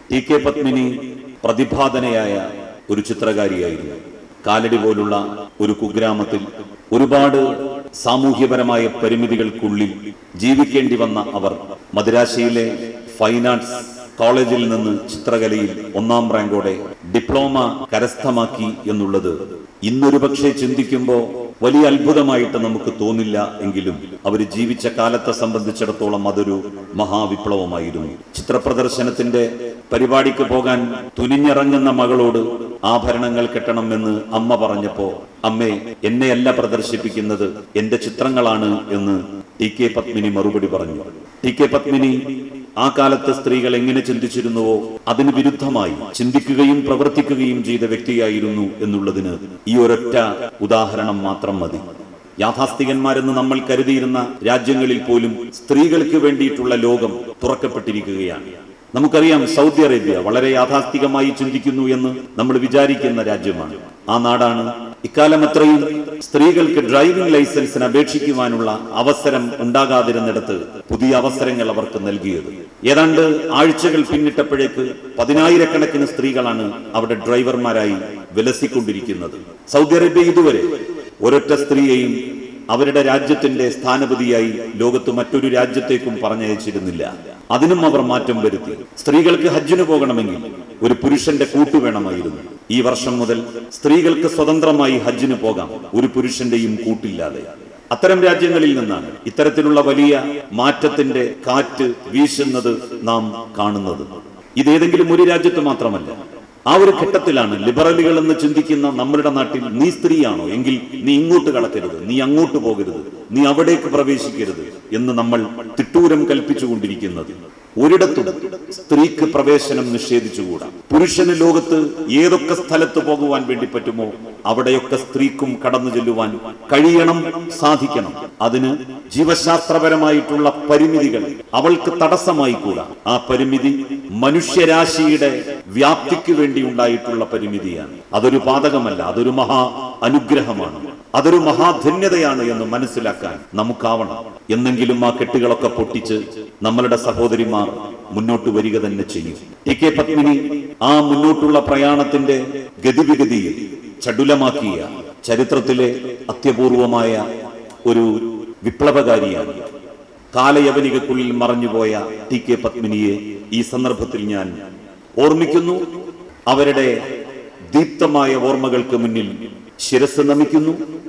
T K Padmini പ്രതിഭാതനയായ ഒരു ചിത്രകാരിയായിരുന്നു കാലടി പോലുള്ള ഒരു കുഗ്രാമത്തിൽ ഒരുപാട് സാമൂഹ്യപരമായ പരിമിതികൾക്കുള്ളിൽ ജീവിക്കേണ്ടി വന്ന അവർ മദ്രാശയിലെ ഫൈൻ ആർട്സ് കോളേജിൽ നിന്ന് ചിത്രകലയിൽ ഒന്നാം റാങ്കോടെ ഡിപ്ലോമ കരസ്ഥമാക്കി എന്നുള്ളത് ഇന്നൊരു പക്ഷേ ചിന്തിക്കുമ്പോൾ വലിയ അത്ഭുതമായിട്ട് നമുക്ക് തോന്നില്ല എങ്കിലും അവർ ജീവിച്ച കാലത്തെ സംബന്ധിച്ചിടത്തോളം അതൊരു മഹാവിപ്ലവമായിരുന്നു ചിത്രപ്രദർശനത്തിന്റെ പരിപാടിക്ക് പോകാൻ തുനിഞ്ഞിറങ്ങുന്ന മകളോട് ആഭരണങ്ങൾ കെട്ടണമെന്ന് അമ്മ പറഞ്ഞപ്പോ അമ്മേ എന്നെയല്ല പ്രദർശിപ്പിക്കുന്നത് എന്റെ ചിത്രങ്ങളാണ് എന്ന് ടി കെ പത്മിനി മറുപടി പറഞ്ഞു ടി കെ പത്മിനി ആ കാലത്ത് സ്ത്രീകൾ എങ്ങനെ ചിന്തിച്ചിരുന്നുവോ അതിന് വിരുദ്ധമായി ചിന്തിക്കുകയും പ്രവർത്തിക്കുകയും ചെയ്ത വ്യക്തിയായിരുന്നു എന്നുള്ളതിന് ഈ ഒരൊറ്റ ഉദാഹരണം മാത്രം മതി യാഥാസ്ഥികന്മാരെന്ന് നമ്മൾ കരുതിയിരുന്ന രാജ്യങ്ങളിൽ പോലും സ്ത്രീകൾക്ക് വേണ്ടിയിട്ടുള്ള ലോകം തുറക്കപ്പെട്ടിരിക്കുകയാണ് നമുക്കറിയാം സൗദി അറേബ്യ വളരെ യാഥാസ്ഥികമായി ചിന്തിക്കുന്നു എന്ന് നമ്മൾ വിചാരിക്കുന്ന രാജ്യമാണ് ആ നാടാണ് ഇക്കാലം അത്രയും സ്ത്രീകൾക്ക് ഡ്രൈവിംഗ് ലൈസൻസിന് അപേക്ഷിക്കുവാനുള്ള അവസരം ഉണ്ടാകാതിരുന്നിടത്ത് പുതിയ അവസരങ്ങൾ അവർക്ക് നൽകിയത് ഏതാണ്ട് ആഴ്ചകൾ പിന്നിട്ടപ്പോഴേക്ക് പതിനായിരക്കണക്കിന് സ്ത്രീകളാണ് അവിടെ ഡ്രൈവർമാരായി വിലസിക്കൊണ്ടിരിക്കുന്നത് സൗദി അറേബ്യ ഇതുവരെ ഒരൊറ്റ സ്ത്രീയെയും അവരുടെ രാജ്യത്തിന്റെ സ്ഥാനപതിയായി ലോകത്ത് മറ്റൊരു രാജ്യത്തേക്കും പറഞ്ഞയച്ചിരുന്നില്ല അതിനും അവർ മാറ്റം വരുത്തി സ്ത്രീകൾക്ക് ഹജ്ജിന് പോകണമെങ്കിൽ ഒരു പുരുഷന്റെ കൂട്ടു വേണമായിരുന്നു ഈ വർഷം മുതൽ സ്ത്രീകൾക്ക് സ്വതന്ത്രമായി ഹജ്ജിന് പോകാം ഒരു പുരുഷന്റെയും കൂട്ടില്ലാതെ അത്തരം രാജ്യങ്ങളിൽ നിന്നാണ് ഇത്തരത്തിലുള്ള വലിയ മാറ്റത്തിന്റെ കാറ്റ് വീശുന്നത് നാം കാണുന്നത് ഇതേതെങ്കിലും ഒരു രാജ്യത്ത് മാത്രമല്ല ആ ഒരു ഘട്ടത്തിലാണ് ലിബറലുകൾ എന്ന് ചിന്തിക്കുന്ന നമ്മളുടെ നാട്ടിൽ നീ സ്ത്രീയാണോ എങ്കിൽ നീ ഇങ്ങോട്ട് കടക്കരുത് നീ അങ്ങോട്ട് പോകരുത് നീ അവിടേക്ക് പ്രവേശിക്കരുത് എന്ന് നമ്മൾ തിട്ടൂരം കൽപ്പിച്ചുകൊണ്ടിരിക്കുന്നത് ഒരിടത്തും സ്ത്രീക്ക് പ്രവേശനം നിഷേധിച്ചുകൂടാ പുരുഷന് ലോകത്ത് ഏതൊക്കെ സ്ഥലത്ത് പോകുവാൻ വേണ്ടി പറ്റുമോ അവിടെയൊക്കെ സ്ത്രീക്കും കടന്നു ചെല്ലുവാൻ കഴിയണം സാധിക്കണം അതിന് ജീവശാസ്ത്രപരമായിട്ടുള്ള പരിമിതികൾ അവൾക്ക് തടസ്സമായി കൂടാ ആ പരിമിതി മനുഷ്യരാശിയുടെ വ്യാപ്തിക്ക് വേണ്ടി ഉണ്ടായിട്ടുള്ള പരിമിതിയാണ് അതൊരു പാതകമല്ല അതൊരു മഹാ അനുഗ്രഹമാണ് അതൊരു മഹാധന്യതയാണ് എന്ന് മനസ്സിലാക്കാൻ നമുക്കാവണം എന്നെങ്കിലും ആ കെട്ടുകളൊക്കെ പൊട്ടിച്ച് നമ്മളുടെ സഹോദരിമാർ മുന്നോട്ട് വരിക തന്നെ ചെയ്യും ടി കെ പത്മിനി ആ മുന്നോട്ടുള്ള പ്രയാണത്തിന്റെ ഗതിവിഗതിയിൽ ചടുലമാക്കിയ ചരിത്രത്തിലെ അത്യപൂർവമായ ഒരു വിപ്ലവകാരിയാണ് കാലയവനികക്കുള്ളിൽ മറഞ്ഞുപോയ ടി കെ പത്മിനിയെ ഈ സന്ദർഭത്തിൽ ഞാൻ ഓർമ്മിക്കുന്നു അവരുടെ ദീപ്തമായ ഓർമ്മകൾക്ക് മുന്നിൽ ശിരസ് നമിക്കുന്നു